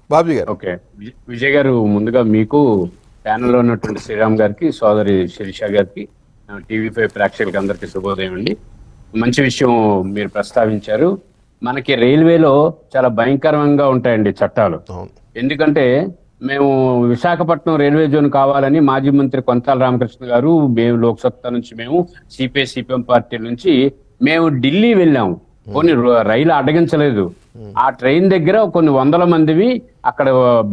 బాబీ గారు ఓకే విజయ్- విజయ్ గారు ముందుగా మీకు ప్యానెల్లో ఉన్నటువంటి శ్రీరామ్ గారికి సోదరి శిరీష గారికి టీవీ ఫైవ్ ప్రేక్షకులకి అందరికీ శుభోదయం అండి మంచి విషయం మీరు ప్రస్తావించారు మనకి రైల్వేలో చాలా భయంకరంగా ఉంటాయండి చట్టాలు అవును ఎందుకంటే మేము విశాఖపట్నం రైల్వే జోన్ కావాలని మాజీ మంత్రి కొంతాల రామకృష్ణ గారు మేము లోక్సత్తా నుంచి మేము సిపిఐ సిపిఎం పార్టీ నుంచి మేము ఢిల్లీ వెళ్ళాము కొన్ని రో- రైలు అడ్డగించలేదు ఆ ట్రైన్ దగ్గర కొన్ని వందల మందివి అక్కడ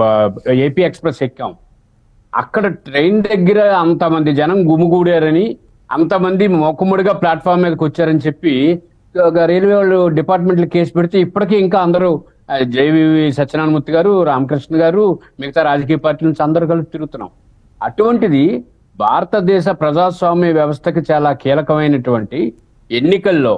బ- ఏపీ ఎక్స్ప్రెస్ ఎక్కాం అక్కడ ట్రైన్ దగ్గర అంతమంది జనం గుమిగూడారని అంతమంది మొక్కుముడిగా ప్లాట్ఫామ్ మీదకి వచ్చారని చెప్పి ఒక రైల్వే వాళ్ళు డిపార్ట్మెంట్ కేసు పెడితే ఇప్పటికీ ఇంకా అందరూ ఆ, జేవివి సత్యనారాయణమూర్తి గారు రామకృష్ణ గారు మిగతా రాజకీయ పార్టీల నుంచి అందరూ కలిసి తిరుగుతున్నాం అటువంటిది భారతదేశ ప్రజాస్వామ్య వ్యవస్థకి చాలా కీలకమైనటువంటి ఎన్నికల్లో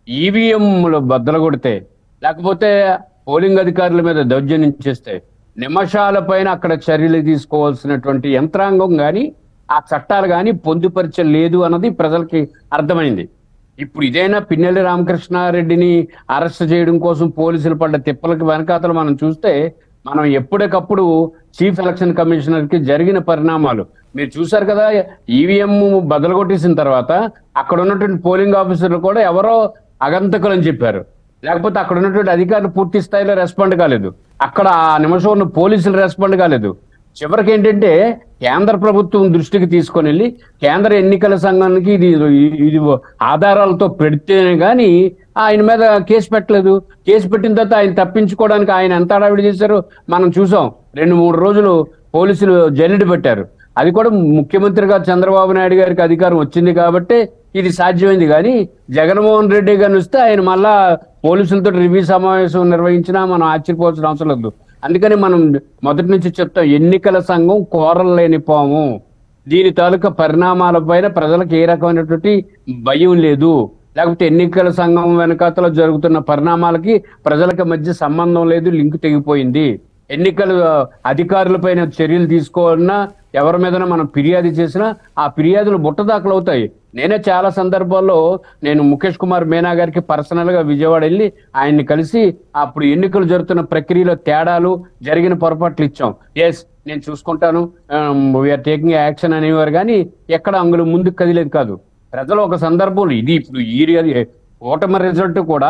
ఈవీఎంలు బద్దలు కొడితే లేకపోతే పోలింగ్ అధికారుల మీద దౌర్జన్యం చేస్తే నిమిషాల పైన అక్కడ చర్యలు తీసుకోవాల్సినటువంటి యంత్రాంగం కానీ ఆ చట్టాలు కానీ పొందుపరచలేదు అన్నది ప్రజలకి అర్థమైంది ఇప్పుడు ఇదైనా పిన్నెల్లి రామకృష్ణారెడ్డిని అరెస్ట్ చేయడం కోసం పోలీసులు పడ్డ తిప్పలకి వెనకాతలు మనం చూస్తే మనం ఎప్పటికప్పుడు చీఫ్ ఎలక్షన్ కమిషనర్ కి జరిగిన పరిణామాలు మీరు చూశారు కదా ఈవీఎం బదలు కొట్టేసిన తర్వాత అక్కడ ఉన్నటువంటి పోలింగ్ ఆఫీసర్లు కూడా ఎవరో అగంతకులు అని చెప్పారు లేకపోతే అక్కడ ఉన్నటువంటి అధికారులు పూర్తి స్థాయిలో రెస్పాండ్ కాలేదు అక్కడ ఆ నిమిషం ఉన్న పోలీసులు రెస్పాండ్ కాలేదు చివరికి ఏంటంటే కేంద్ర ప్రభుత్వం దృష్టికి తీసుకొని వెళ్ళి కేంద్ర ఎన్నికల సంఘానికి ఇది ఇది ఆధారాలతో పెడితేనే గాని ఆయన మీద కేసు పెట్టలేదు కేసు పెట్టిన తర్వాత ఆయన తప్పించుకోవడానికి ఆయన ఎంత హడావిడి చేశారో మనం చూసాం రెండు మూడు రోజులు పోలీసులు జల్లెడ పెట్టారు అది కూడా ముఖ్యమంత్రిగా చంద్రబాబు నాయుడు గారికి అధికారం వచ్చింది కాబట్టి ఇది సాధ్యమైంది కానీ జగన్మోహన్ రెడ్డి గారిని వస్తే ఆయన మళ్ళా పోలీసులతో రివ్యూ సమావేశం నిర్వహించినా మనం ఆశ్చర్యపోవాల్సిన అవసరం లేదు అందుకని మనం మొదటి నుంచి చెప్తాం ఎన్నికల సంఘం కోరలేని పాము దీని తాలూకా పరిణామాల పైన ప్రజలకు ఏ రకమైనటువంటి భయం లేదు లేకపోతే ఎన్నికల సంఘం వెనకాతలో జరుగుతున్న పరిణామాలకి ప్రజలకు మధ్య సంబంధం లేదు లింక్ తెగిపోయింది ఎన్నికల అధికారులపైన చర్యలు తీసుకోవాలన్నా ఎవరి మీదైనా మనం ఫిర్యాదు చేసినా ఆ ఫిర్యాదులు బుట్టదాఖలు అవుతాయి నేనే చాలా సందర్భాల్లో నేను ముఖేష్ కుమార్ మీనా గారికి పర్సనల్ గా విజయవాడ వెళ్ళి ఆయన్ని కలిసి అప్పుడు ఎన్నికలు జరుగుతున్న ప్రక్రియలో తేడాలు జరిగిన పొరపాట్లు ఇచ్చాం ఎస్ నేను చూసుకుంటాను వీఆర్ టేకింగ్ యాక్షన్ అనేవారు కానీ ఎక్కడ అంగులు ముందుకు కదిలేదు కాదు ప్రజలు ఒక సందర్భంలో ఇది ఇప్పుడు ఈ రి- ఓటమి రిజల్ట్ కూడా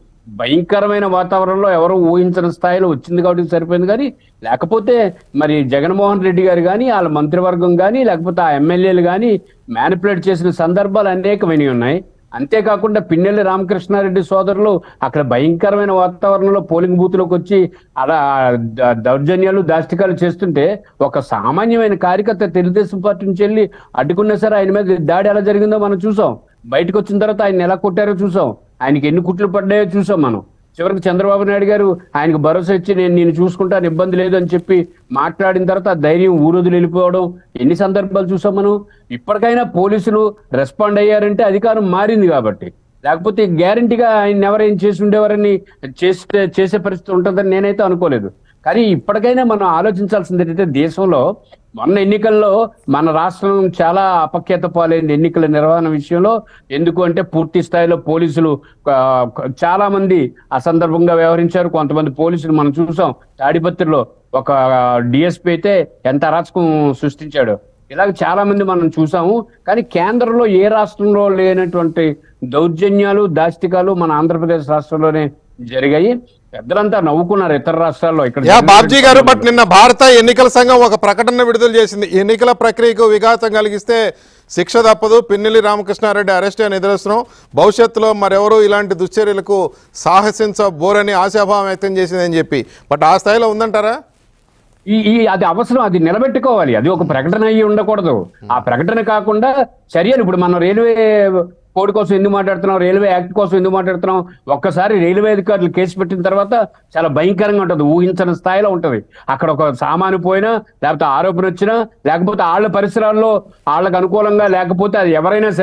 భయంకరమైన వాతావరణంలో ఎవరు ఊహించిన స్థాయిలో వచ్చింది కాబట్టి సరిపోయింది కానీ లేకపోతే మరి జగన్మోహన్ రెడ్డి గారు కానీ వాళ్ళ మంత్రివర్గం కానీ లేకపోతే ఆ ఎమ్మెల్యేలు కానీ మ్యానిపులేట్ చేసిన సందర్భాలు అనేకమైనవి ఉన్నాయి అంతేకాకుండా పిన్నెల్లి రామకృష్ణారెడ్డి సోదరులు అక్కడ భయంకరమైన వాతావరణంలో పోలింగ్ బూత్లోకి వచ్చి అలా ద- దౌర్జన్యాలు దాష్టికాలు చేస్తుంటే ఒక సామాన్యమైన కార్యకర్త తెలుగుదేశం పార్టీ నుంచి వెళ్ళి అడ్డుకున్నా సరే ఆయన మీద దాడి ఎలా జరిగిందో మనం చూసాం బయటకు వచ్చిన తర్వాత ఆయన ఎలా కొట్టారో చూసాం ఆయనకి ఎన్ని కుట్లు పడ్డాయో చూసాం మనం చివరికి చంద్రబాబు నాయుడు గారు ఆయనకు భరోసా ఇచ్చి నేను నేను చూసుకుంటాను ఇబ్బంది లేదు అని చెప్పి మాట్లాడిన తర్వాత ఆ ధైర్యం ఊరొదిలి వెళ్ళిపోవడం ఎన్ని సందర్భాలు చూసాం మనం ఇప్పటికైనా పోలీసులు రెస్పాండ్ అయ్యారంటే అధికారం మారింది కాబట్టి లేకపోతే గ్యారంటీగా ఆయన ఎవరైనా చేసి ఉండేవారని చేస్తే చేసే పరిస్థితి ఉంటుందని నేనైతే అనుకోలేదు కానీ ఇప్పటికైనా మనం ఆలోచించాల్సింది ఏంటంటే దేశంలో మొన్న ఎన్నికల్లో మన రాష్ట్రం చాలా అపఖ్యాత పాలైంది ఎన్నికల నిర్వహణ విషయంలో ఎందుకు అంటే పూర్తి స్థాయిలో పోలీసులు ఆ, చాలా మంది అసందర్భంగా వ్యవహరించారు కొంతమంది పోలీసులు మనం చూసాం తాడిపత్రిలో ఒక డిఎస్పీ అయితే ఎంత అరాచకం సృష్టించాడు ఇలాగ చాలా మంది మనం చూసాము కానీ కేంద్రంలో ఏ రాష్ట్రంలో లేనటువంటి దౌర్జన్యాలు దాష్టికాలు మన ఆంధ్రప్రదేశ్ రాష్ట్రంలోనే జరిగాయి పెద్దలంతా నవ్వుకున్నారు ఇతర రాష్ట్రాల్లో ఇక్కడ యా బాబ్జీ గారు బట్ నిన్న భారత ఎన్నికల సంఘం ఒక ప్రకటన విడుదల చేసింది ఎన్నికల ప్రక్రియకు విఘాతం కలిగిస్తే శిక్ష తప్పదు పిన్నెల్లి రామకృష్ణారెడ్డి అరెస్ట్ అని ఎదురుస్తున్నాం భవిష్యత్తులో మరెవరూ ఇలాంటి దుశ్చర్యలకు సాహసించబోరని ఆశాభావం వ్యక్తం చేసిందని చెప్పి బట్ ఆ స్థాయిలో ఉందంటారా ఈ ఈ అది అవసరం అది నిలబెట్టుకోవాలి అది ఒక ప్రకటన అయ్యి ఉండకూడదు ఆ ప్రకటన కాకుండా చర్యలు ఇప్పుడు మనం రైల్వే కోడ్ కోసం ఎందుకు మాట్లాడుతున్నాం రైల్వే యాక్ట్ కోసం ఎందుకు మాట్లాడుతున్నాం ఒక్కసారి రైల్వే అధికారులు కేసు పెట్టిన తర్వాత చాలా భయంకరంగా ఉంటుంది ఊహించని స్థాయిలో ఉంటది అక్కడ ఒక సామాను పోయినా లేకపోతే ఆరోపణ వచ్చినా లేకపోతే వాళ్ళ పరిసరాల్లో వాళ్ళకు అనుకూలంగా లేకపోతే అది ఎవరైనా సరే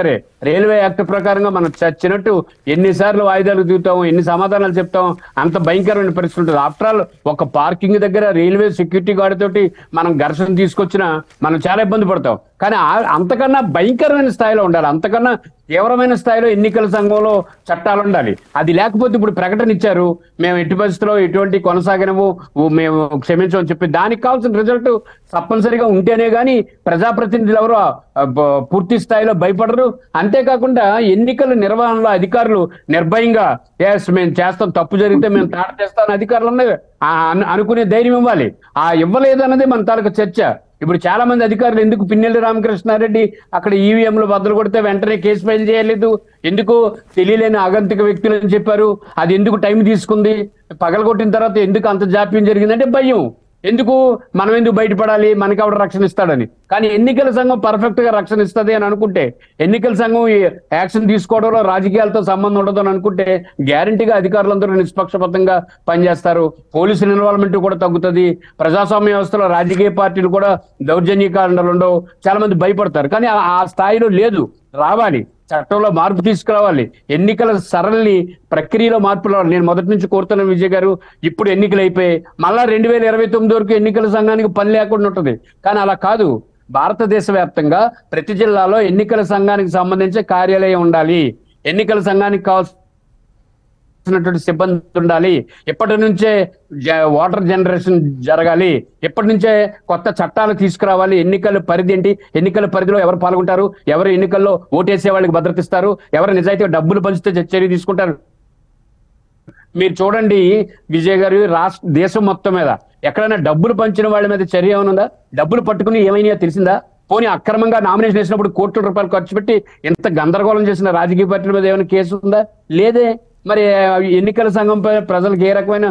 రైల్వే యాక్ట్ ప్రకారంగా మనం చచ్చినట్టు ఎన్నిసార్లు వాయిదాలు దిగుతాం ఎన్ని సమాధానాలు చెప్తాం అంత భయంకరమైన పరిస్థితి ఉంటుంది ఆఫ్టర్ ఆల్ ఒక పార్కింగ్ దగ్గర రైల్వే సెక్యూరిటీ గార్డ్ తోటి మనం ఘర్షణ తీసుకొచ్చినా మనం చాలా ఇబ్బంది పడతాం కానీ ఆ- అంతకన్నా భయంకరమైన స్థాయిలో ఉండాలి అంతకన్నా తీవ్రమైన స్థాయిలో ఎన్నికల సంఘంలో చట్టాలు ఉండాలి అది లేకపోతే ఇప్పుడు ప్రకటన ఇచ్చారు మేము ఎట్టి పరిస్థితిలో ఎటువంటి కొనసాగినము ఊ- మేము క్షమించమని చెప్పి దానికి కావాల్సిన రిజల్ట్ తప్పనిసరిగా ఉంటేనే గాని ప్రజాప్రతినిధులు ఎవరు ఆ, బ- పూర్తి స్థాయిలో భయపడరు అంతేకాకుండా ఎన్నికల నిర్వహణలో అధికారులు నిర్భయంగా ఎస్ మేము చేస్తాం తప్పు జరిగితే మేము తాట చేస్తాం అధికారులు ఉన్నాయి ఆ అను- అనుకునే ధైర్యం ఇవ్వాలి ఆ ఇవ్వలేదు అన్నది మన తాలూకు చర్చ ఇప్పుడు చాలా మంది అధికారులు ఎందుకు పిన్నెల్లి రామకృష్ణారెడ్డి అక్కడ ఈవీఎంలు బద్దలు కొడితే వెంటనే కేసు ఫైల్ చేయలేదు ఎందుకు తెలియలేని ఆగంతుక వ్యక్తులు అని చెప్పారు అది ఎందుకు టైం తీసుకుంది పగలగొట్టిన తర్వాత ఎందుకు అంత జాప్యం జరిగిందంటే భయం ఎందుకు మనం ఎందుకు బయటపడాలి మనకి ఆవిడ రక్షణ ఇస్తాడని కానీ ఎన్నికల సంఘం పర్ఫెక్ట్ గా రక్షణ ఇస్తుంది అని అనుకుంటే ఎన్నికల సంఘం ఈ యాక్షన్ తీసుకోవడంలో రాజకీయాలతో సంబంధం ఉండదు అని అనుకుంటే గ్యారంటీగా అధికారులందరూ నిష్పక్షపాతంగా పనిచేస్తారు పోలీసుల ఇన్వాల్వ్మెంట్ కూడా తగ్గుతుంది ప్రజాస్వామ్య వ్యవస్థలో రాజకీయ పార్టీలు కూడా దౌర్జన్యకాండాలు ఉండవు చాలా మంది భయపడతారు కానీ ఆ- ఆ స్థాయిలో లేదు రావాలి చట్టంలో మార్పు తీసుకురావాలి ఎన్నికల సరళి ప్రక్రియలో మార్పులు రావాలి నేను మొదటి నుంచి కోరుతున్న విజయ్ గారు ఇప్పుడు ఎన్నికలు అయిపోయి మళ్ళా రెండు వేల ఇరవై తొమ్మిది వరకు ఎన్నికల సంఘానికి పని లేకుండా ఉంటుంది కానీ అలా కాదు భారతదేశ వ్యాప్తంగా ప్రతి జిల్లాలో ఎన్నికల సంఘానికి సంబంధించి కార్యాలయం ఉండాలి ఎన్నికల సంఘానికి కావాల్సిన చేసినటువంటి సిబ్బంది ఉండాలి ఎప్పటి నుంచే జ- వాటర్ జనరేషన్ జరగాలి ఎప్పటి నుంచే కొత్త చట్టాలు తీసుకురావాలి ఎన్నికల పరిధి ఏంటి ఎన్నికల పరిధిలో ఎవరు పాల్గొంటారు ఎవరు ఎన్నికల్లో ఓటేసే వాళ్ళకి భద్రత ఇస్తారు ఎవరు నిజాయితీగా డబ్బులు పంచితే చ- చర్య తీసుకుంటారు మీరు చూడండి విజయ్ గారు రాష్ట్ర దేశం మొత్తం మీద ఎక్కడైనా డబ్బులు పంచిన వాళ్ళ మీద చర్య ఏమైనా డబ్బులు పట్టుకుని ఏమైనా తెలిసిందా పోనీ అక్రమంగా నామినేషన్ వేసినప్పుడు కోట్ల రూపాయలు ఖర్చు పెట్టి ఎంత గందరగోళం చేసిన రాజకీయ పార్టీల మీద ఏమైనా కేసు ఉందా లేదే మరి ఆ, ఎన్నికల సంఘం పై ప్రజలకు ఏ రకమైన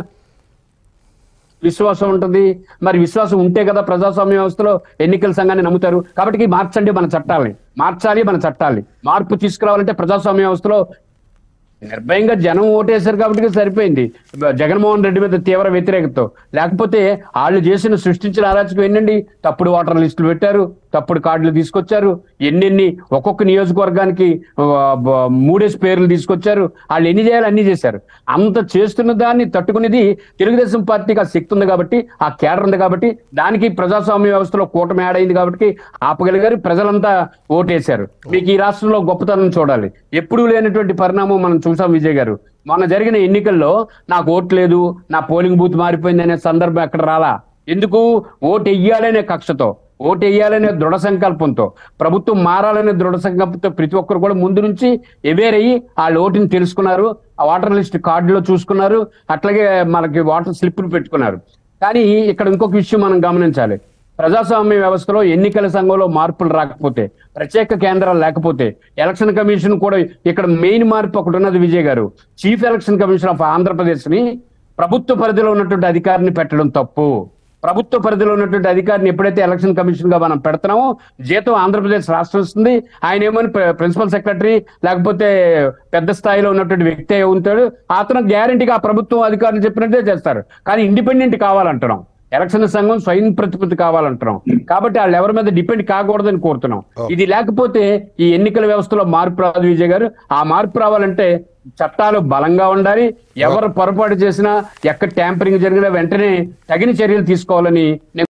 విశ్వాసం ఉంటుంది మరి విశ్వాసం ఉంటే కదా ప్రజాస్వామ్య వ్యవస్థలో ఎన్నికల సంఘాన్ని నమ్ముతారు కాబట్టి మార్చండి మన చట్టాలని మార్చాలి మన చట్టాలని మార్పు తీసుకురావాలంటే ప్రజాస్వామ్య వ్యవస్థలో నిర్భయంగా జనం ఓటేశారు కాబట్టి సరిపోయింది జగన్మోహన్ రెడ్డి మీద తీవ్ర వ్యతిరేకతతో లేకపోతే వాళ్ళు చేసిన సృష్టించిన అరాచకం ఏంటండి తప్పుడు ఓటర్ లిస్టులు పెట్టారు తప్పుడు కార్డులు తీసుకొచ్చారు ఎన్నెన్ని ఒక్కొక్క నియోజకవర్గానికి ఆ, బ- మూడేసి పేర్లు తీసుకొచ్చారు వాళ్ళు ఎన్ని చేయాలి అన్ని చేశారు అంత చేస్తున్న దాన్ని తట్టుకునేది తెలుగుదేశం పార్టీకి ఆ శక్తి ఉంది కాబట్టి ఆ కేడర్ ఉంది కాబట్టి దానికి ప్రజాస్వామ్య వ్యవస్థలో కూటమి యాడ్ అయింది కాబట్టి ఆపగలిగారు ప్రజలంతా ఓటేశారు మీకు ఈ రాష్ట్రంలో గొప్పతనం చూడాలి ఎప్పుడూ లేనటువంటి పరిణామం మనం చూసాం విజయ్ గారు మొన్న జరిగిన ఎన్నికల్లో నాకు ఓటు లేదు నా పోలింగ్ బూత్ మారిపోయింది అనే సందర్భం ఎక్కడ రాలా ఎందుకు ఓటు వెయ్యాలనే కక్షతో ఓటు వేయాలనే దృఢ సంకల్పంతో ప్రభుత్వం మారాలనే దృఢ సంకల్పంతో ప్రతి ఒక్కరు కూడా ముందు నుంచి ఎవేర్ అయ్యి వాళ్ళ ఓటుని తెలుసుకున్నారు ఆ వాటర్ లిస్ట్ కార్డులో చూసుకున్నారు అట్లాగే మనకి వాటర్ స్లిప్లు పెట్టుకున్నారు కానీ ఇక్కడ ఇంకొక విషయం మనం గమనించాలి ప్రజాస్వామ్య వ్యవస్థలో ఎన్నికల సంఘంలో మార్పులు రాకపోతే ప్రత్యేక కేంద్రాలు లేకపోతే ఎలక్షన్ కమిషన్ కూడా ఇక్కడ మెయిన్ మార్పు ఒకటి ఉన్నది Vijay garu chief election commission of Andhra Pradesh ని ప్రభుత్వ పరిధిలో ఉన్నటువంటి అధికారిని పెట్టడం తప్పు ప్రభుత్వ పరిధిలో ఉన్నటువంటి అధికారిని ఎప్పుడైతే ఎలక్షన్ కమిషన్ గా మనం పెడుతున్నామో జీతం ఆంధ్రప్రదేశ్ రాష్ట్రం ఇస్తుంది ఆయన ఏమని ప్ర- ప్రిన్సిపల్ సెక్రటరీ లేకపోతే పెద్ద స్థాయిలో ఉన్నటువంటి వ్యక్తి అయి ఉంటాడు అతను గ్యారంటీగా ఆ ప్రభుత్వం అధికారులు చెప్పినట్టే చేస్తారు కానీ ఇండిపెండెంట్ కావాలంటున్నాం ఎలక్షన్ సంఘం స్వయం ప్రతిపత్తి కావాలంటున్నాం కాబట్టి వాళ్ళు ఎవరి మీద డిపెండ్ కాకూడదని కోరుతున్నాం ఇది లేకపోతే ఈ ఎన్నికల వ్యవస్థలో మార్పు రాదు విజయ్ గారు ఆ మార్పు రావాలంటే చట్టాలు బలంగా ఉండాలి ఎవరు పొరపాటు చేసినా ఎక్కడ ట్యాంపరింగ్ జరిగినా వెంటనే తగిన చర్యలు తీసుకోవాలని నేను